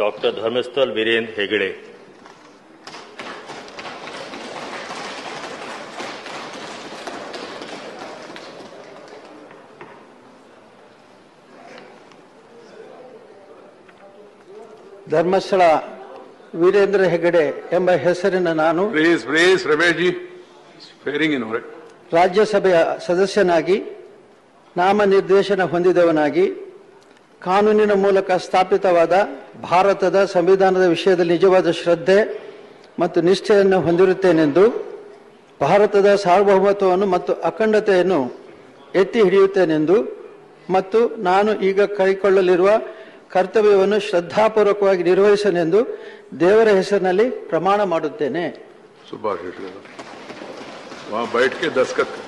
Doctor धर्मस्थल वीरेंद्र हेगड़े ಧರ್ಮಸ್ಥಳ ವೀರೇಂದ್ರ ಹೆಗಡೆ ಎಂಬ ಹೆಸರಿನ ನಾನು Please, please, Ramesh ji, swearing in, all right? ರಾಜ್ಯಸಭೆಯ ಸದಸ್ಯನಾಗಿ ನಾಮನಿರ್ದೇಶನ ಹೊಂದಿದವನಾಗಿ ಕಾನೂನಿನ ಮೂಲಕ ಸ್ಥಾಪಿತವಾದ ಭಾರತದ ಸಂವಿಧಾನದ ವಿಷಯದಲ್ಲಿ ನಿಜವಾದ ಶ್ರದ್ಧೆ ಮತ್ತು ನಿಷ್ಠೆಯನ್ನು ಹೊಂದಿರುತ್ತೇನೆಂದು ಭಾರತದ ಸಾರ್ವಭೌಮತ್ವವನ್ನು ಮತ್ತು ಅಖಂಡತೆಯನ್ನು ಎತ್ತಿ ಹಿಡಿಯುತ್ತೇನೆಂದು ಮತ್ತು ನಾನು ಈಗ ಕೈಗೊಳ್ಳಲಿರುವ ಕರ್ತವ್ಯವನ್ನು ಶ್ರದ್ಧಾಪೂರ್ವಕವಾಗಿ ನಿರ್ವಹಿಸನೆಂದು ದೇವರ ಹೆಸರಿನಲ್ಲಿ ಪ್ರಮಾಣ ಮಾಡುತ್ತೇನೆ सुभाष शेट्टी वहाँ बैठ के दस्खत